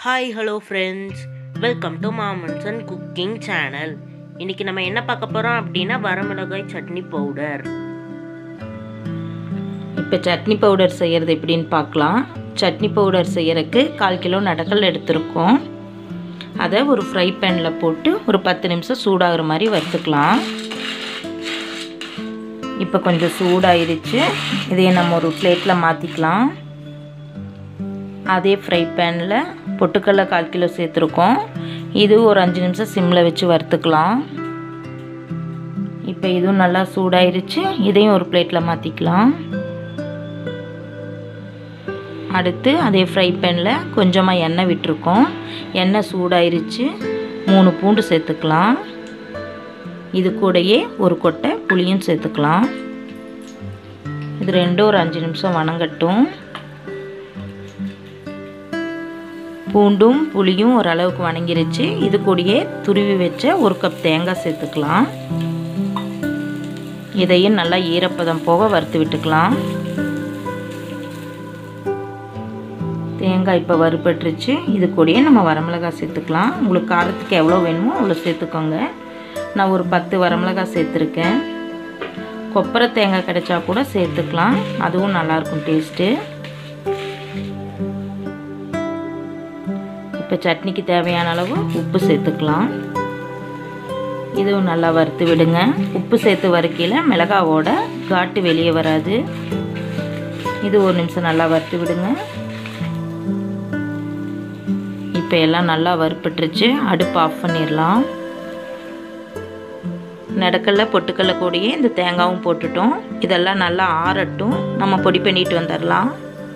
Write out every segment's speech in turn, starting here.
hi hello friends welcome to மாமன்சன் cooking channel இன்னைக்கு நம்ம என்ன பார்க்க போகிறோம் அப்படின்னா வரமிளகாய் சட்னி பவுடர் இப்போ சட்னி பவுடர் செய்கிறது எப்படின்னு பார்க்கலாம் சட்னி பவுடர் செய்யறதுக்கு கால் கிலோ நடக்கல் எடுத்திருக்கோம் அதை ஒரு ஃப்ரை பேனில் போட்டு ஒரு பத்து நிமிஷம் சூடாகிற மாதிரி வறுத்துக்கலாம் இப்போ கொஞ்சம் சூடாயிருச்சு இதையே நம்ம ஒரு பிளேட்டில் மாற்றிக்கலாம் அதே ஃப்ரை பேனில் பொட்டுக்கடலை கால் கிலோ சேர்த்துருக்கோம் இது ஒரு அஞ்சு நிமிஷம் சிம்மில் வச்சு வறுத்துக்கலாம் இப்போ இதுவும் நல்லா சூடாயிருச்சு இதையும் ஒரு பிளேட்டில் மாற்றிக்கலாம் அடுத்து அதே ஃப்ரை பேனில் கொஞ்சமாக எண்ணெய் விட்டுருக்கோம் எண்ணெய் சூடாயிருச்சு மூணு பூண்டு சேர்த்துக்கலாம் இது கூடயே ஒரு கொட்டை புளியும் சேர்த்துக்கலாம் இது ரெண்டும் ஒரு அஞ்சு நிமிஷம் வணங்கட்டும் பூண்டும் புளியும் ஓரளவுக்கு வணங்கிருச்சு இது கூடயே துருவி வச்ச ஒரு கப் தேங்காய் சேர்த்துக்கலாம் இதையும் நல்லா ஈரப்பதம் போக வறுத்து விட்டுக்கலாம் தேங்காய் இப்போ வறுபட்டுருச்சு இது கூடயே நம்ம வரமிளகாய் சேர்த்துக்கலாம் உங்களுக்கு காரத்துக்கு எவ்வளோ வேணுமோ அவ்வளோ சேர்த்துக்கோங்க நான் ஒரு பத்து வரமிளகாய் சேர்த்துருக்கேன் கொப்பரை தேங்காய் கிடைச்சா கூட சேர்த்துக்கலாம் அதுவும் நல்லாயிருக்கும் டேஸ்ட்டு இப்போ சட்னிக்கு தேவையான அளவு உப்பு சேர்த்துக்கலாம் இதுவும் நல்லா வறுத்து விடுங்க உப்பு சேர்த்து வறுக்கையில் மிளகாவோட காட்டு வெளியே வராது இது ஒரு நிமிஷம் நல்லா வறுத்து விடுங்க இப்போ எல்லாம் நல்லா வறுப்பட்டுருச்சு அடுப்பு ஆஃப் பண்ணிடலாம் நடக்கல்ல பொட்டுக்கல்ல கூடயே இந்த தேங்காயும் போட்டுட்டோம் இதெல்லாம் நல்லா ஆறட்டும் நம்ம பொடி பண்ணிட்டு வந்துடலாம்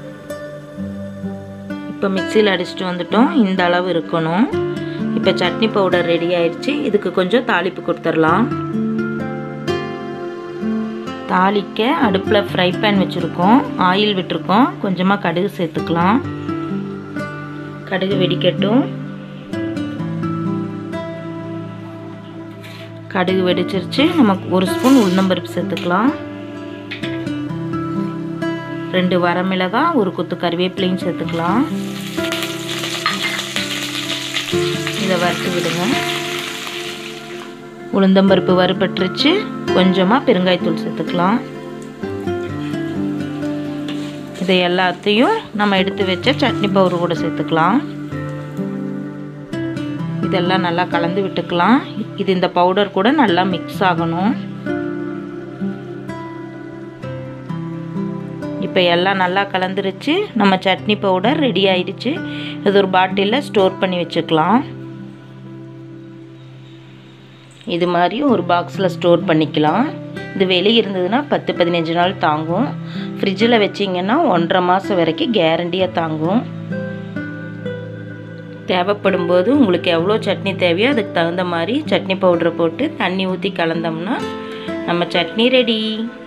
இப்போ மிக்சியில் அடிச்சுட்டு வந்துட்டோம் இந்த அளவு இருக்கணும் இப்போ சட்னி பவுடர் ரெடி ஆயிடுச்சு இதுக்கு கொஞ்சம் தாளிப்பு கொடுத்துடலாம் தாளிக்க அடுப்பில் ஃப்ரை பேன் வச்சுருக்கோம் ஆயில் விட்டுருக்கோம் கொஞ்சமாக கடுகு சேர்த்துக்கலாம் கடுகு வெடிக்கட்டும் கடுகு வெடிச்சிருச்சு நமக்கு ஒரு ஸ்பூன் உளுந்தம்பருப்பு சேர்த்துக்கலாம் ரெண்டு வரமிளகாய் ஒரு கொத்து கருவேப்பிலையும் சேர்த்துக்கலாம் இதை வறுத்து விடுங்க உளுந்தம்பருப்பு வறுபட்டுருச்சு கொஞ்சமாக பெருங்காயத்தூள் சேர்த்துக்கலாம் இதை எல்லாத்தையும் நம்ம எடுத்து வச்ச சட்னி பவுடர் கூட சேர்த்துக்கலாம் இதெல்லாம் நல்லா கலந்து விட்டுக்கலாம் இது இந்த பவுடர் கூட நல்லா மிக்ஸ் ஆகணும் இப்போ எல்லாம் நல்லா கலந்துருச்சு நம்ம சட்னி பவுடர் ரெடி ஆயிடுச்சு இது ஒரு பாட்டிலில் ஸ்டோர் பண்ணி வச்சுக்கலாம் இது மாதிரி ஒரு பாக்ஸில் ஸ்டோர் பண்ணிக்கலாம் இது வெளியே இருந்ததுன்னா பத்து பதினஞ்சு நாள் தாங்கும் ஃப்ரிட்ஜில் வச்சிங்கன்னா ஒன்றரை மாதம் வரைக்கும் கேரண்டியாக தாங்கும் தேவைப்படும் போது உங்களுக்கு எவ்வளோ சட்னி தேவையோ அதுக்கு தகுந்த மாதிரி சட்னி பவுடரை போட்டு தண்ணி ஊற்றி கலந்தோம்னா நம்ம சட்னி ரெடி